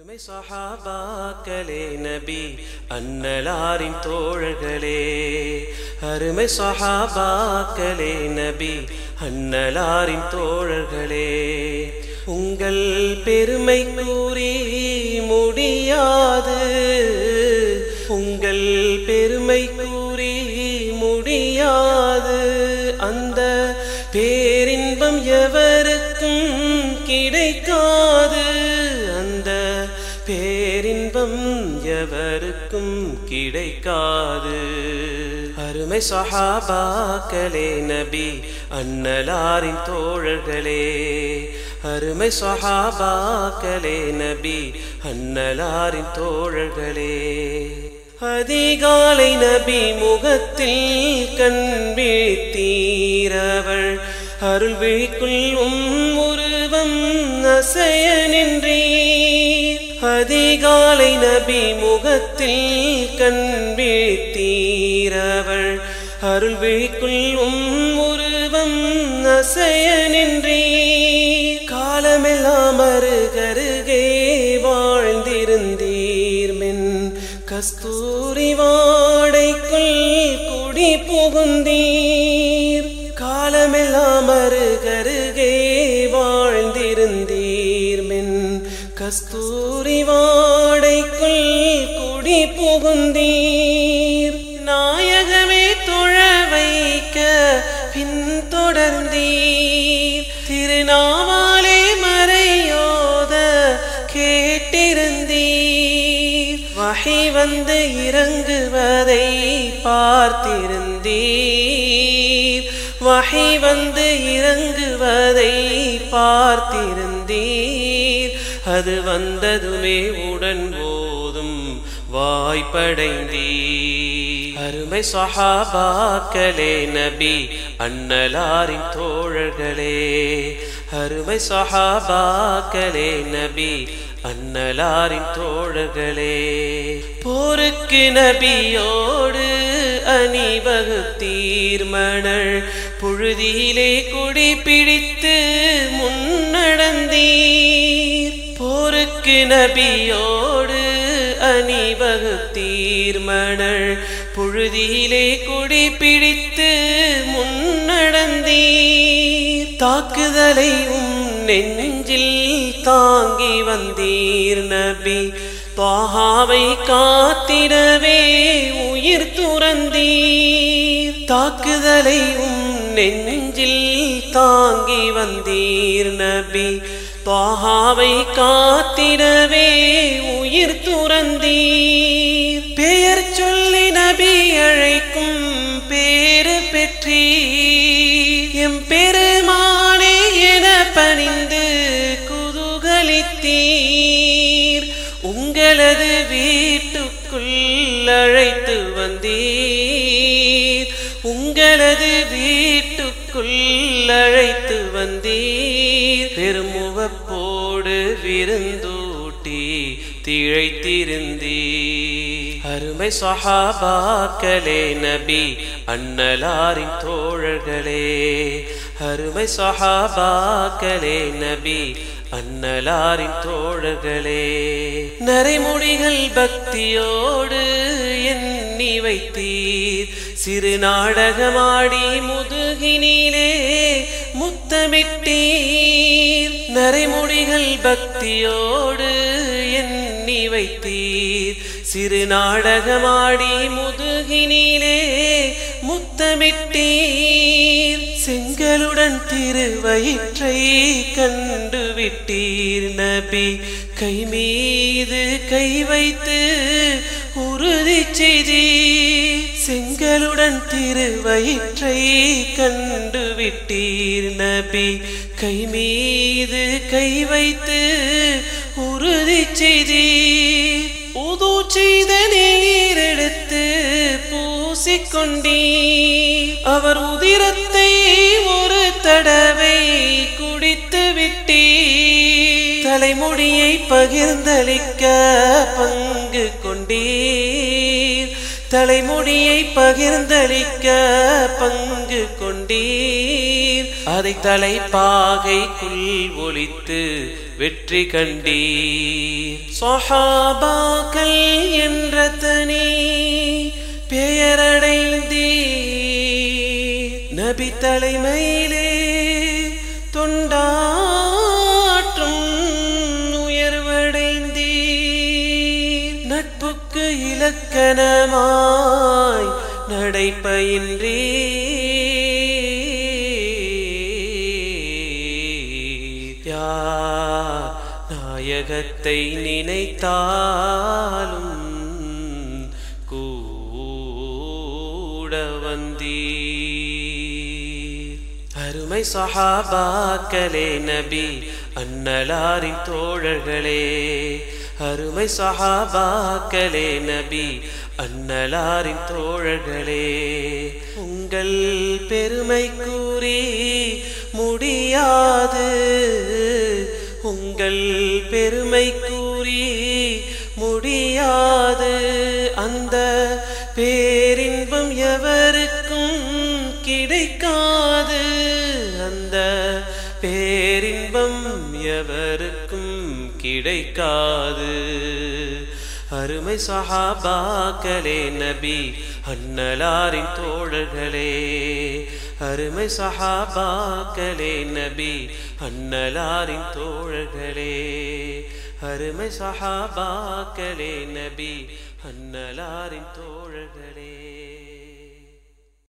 அருமை சஹாபாக்களே நபி அன்னலாரின் தோழர்களே அருமை சஹாபாக்களே நபி அன்னலாரின் தோழர்களே உங்கள் பெருமை கூறி முடியாது உங்கள் பெருமை கூறி முடியாது அந்த பேரின்பம் எவருக்கும் கிடைக்காது அந்த பேரின்பம் எவருக்கும் கிடைக்காது அருமை சஹாபாக்களே நபி அன்னலாரின் தோழர்களே அருமை சஹாபாக்களே நபி அன்னலாரின் தோழர்களே அதிகாலை நபி முகத்தில் கண் வீழ்த்தீரவள் அருள் விழிக்குள்ளும் உருவம் அசைய நின்றீர் அதிகாலை நபி முகத்தில் கண் வீழ்த்தீரவள் அருள் விழிக்குள்ளும் உருவம் அசைய நின்றீர் காலமெல்லாம் அருகருகே வாழ்ந்திருந்தீர் மென் கஸ்தூரி வாடைக்குள் குடி புகுந்தீர் காலமெல்லாம் அருகருகே வாழ்ந்திருந்தீர் மென் கஸ்தூரி வாடைக்குள் குடி புகுந்தீர் நாயகமே தொழ வைக்க பின்தொடர்ந்தீர் திருநாவாலே மறையோத கேட்டிருந்தீர் வகை வந்து இறங்குவதை பார்த்திருந்தீர் வகை வந்து இறங்குவதை பார்த்திருந்தீர் அது வந்ததுமே உடன் போதும் வாய்ப்படைந்தீர் அருமை சஹாபாக்களே நபி அன்னலாரின் தோழர்களே அருமை சஹாபாக்களே நபி அன்னலாரின் தோழர்களே போருக்கு நபியோடு அணிவகுத்தீர் மணல் புழுதியிலே கொடி பிடித்து முன்னடந்தீர் போருக்கு நபியோடு அணிவகுத்தீர் மணல் புழுதியிலே கொடி பிடித்து முன்னடந்தீர் தாக்குதலை உம் நெஞ்சில் தாங்கி வந்தீர் நபி தாகாவை காத்திடவே உயிர் துறந்தீர் தாக்குதலை உம் நெஞ்சில் தாங்கி வந்தீர் நபி தாகாவை காத்திடவே உயிர் துறந்தீர் பெயர் சொல்லி நபி அழைக்கும் பேரு பெற்றீர் எம் பெருமானே என பணிந்து குதூகலித்தீர் உங்களது வீட்டுக்குள் அழைத்து வந்தீர் உங்களது வீட்டுக்குள் அழைத்து வந்தீர் பெருமுகப்போடு விருந்தூட்டி திழைத்திருந்தீர் அருமை சஹாபாக்களே நபி அன்னலாரின் தோழர்களே அருமை சஹாபாக்களே நபி அன்னலாரின் தோழர்களே நரைமுடிகள் பக்தியோடு எண்ணி வைத்தீர் சிறு நாடகமாடி முதுகினிலே முத்தமிட்டீர் நரைமுடிகள் பக்தியோடு எண்ணி வைத்தீர் சிறு நாடகமாடி முதுகினிலே முத்தமிட்டீர் செங்கலுடன் திருவயிற்றை கண்டு விட்டீர் நபி கை மீது கை வைத்து உறுதி செய்தி செங்கலுடன் திருவயிற்றை கண்டு விட்டீர் நபி கை மீது கை வைத்து உறுதி செய்தி உது செய்த நீர் எடுத்து பூசிக்கொண்டீர் அவர் உதிரத்தை ஒரு தடவை குடித்து விட்டீர் தலைமுடியை பகிர்ந்தளிக்க பங்கு கொண்டீர் தலைமுடியை பகிர்ந்தளிக்க பங்கு கொண்டீர் அதை தலைப்பாகைக்குள் ஒலித்து வெற்றி கண்டீர் சொஹாபாக்கள் என்ற தனி பெயரடைந்தீ நபி தலைமையிலே தொண்டாற்றும் உயர்வடைந்தீ நட்புக்கு இலக்கணமாய் நடைப்பயின்றி யார் நாயகத்தை நினைத்தாலும் கூட வந்தீர் அருமை சஹாபாக்களே நபி அன்னலாரின் தோழர்களே அருமை சஹாபாக்களே நபி அன்னலாரின் தோழர்களே உங்கள் பெருமை கூறி முடியாது உங்கள் பெருமை கூறி முடியாது அந்த பேரின்பம் எவருக்கும் கிடைக்காது அந்த பேரின்பம் எவருக்கும் கிடைக்காது அருமை சஹாபாக்களே நபி அன்னலாரின் தோழர்களே அருமை சஹாபாக்களே நபி அன்னலாரின் தோழர்களே அருமை சஹாபாக்களே நபி அன்னலாரின் தோழர்களே